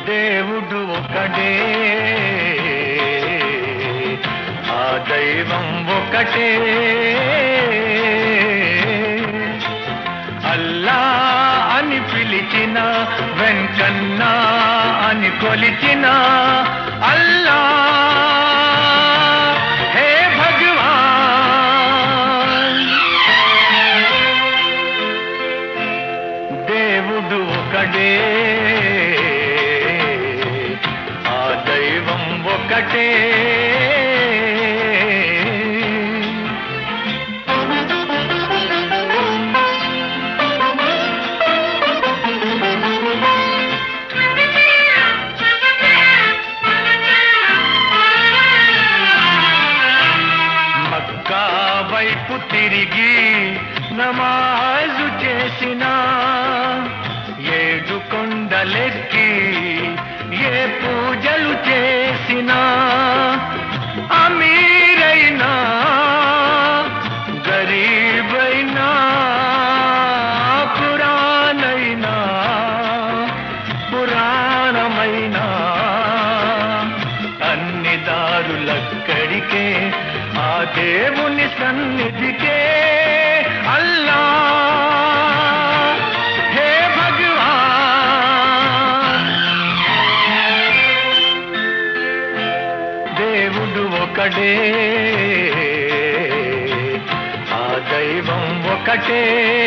దేవుడు ఒకడే ఆ దైవం ఒకటే అల్లా అని పిలిచిన వెంకన్నా అని కొలిచిన అల్లా హే భగవాన్ దేవుడు ఒకడే ఆ దైవం ఒకటే మక్కా వైపు తిరిగి నమాజు చేసిన ఏడు కొండలెక్కి ఏ పూజలు చేసినా అమీరైనా గరీబైనా పురాణైనా పురాణమైనా అన్ని దారులక్కడికే ఆ దేవుని సన్నిధికే అల్లా హే భగవాన్ దేవుడు ఒకడే ఆ దైవం ఒకటే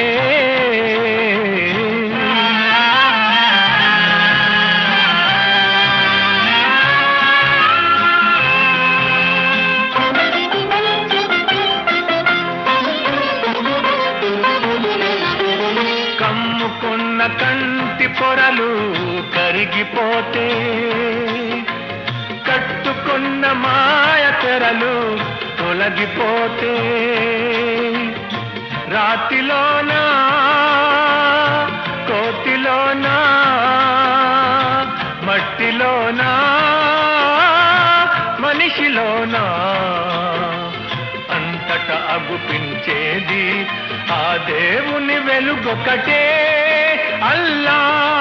కమ్ముకున్న కంటి పొరలు కరిగిపోతే కట్టుకున్న మాయ తెరలు తొలగిపోతే రాతిలోనా కోతిలోనా మట్టిలోనా మనిషిలోనా అంతట అగుపించేది ఆ దేవుని వెలుగొకటే అల్లా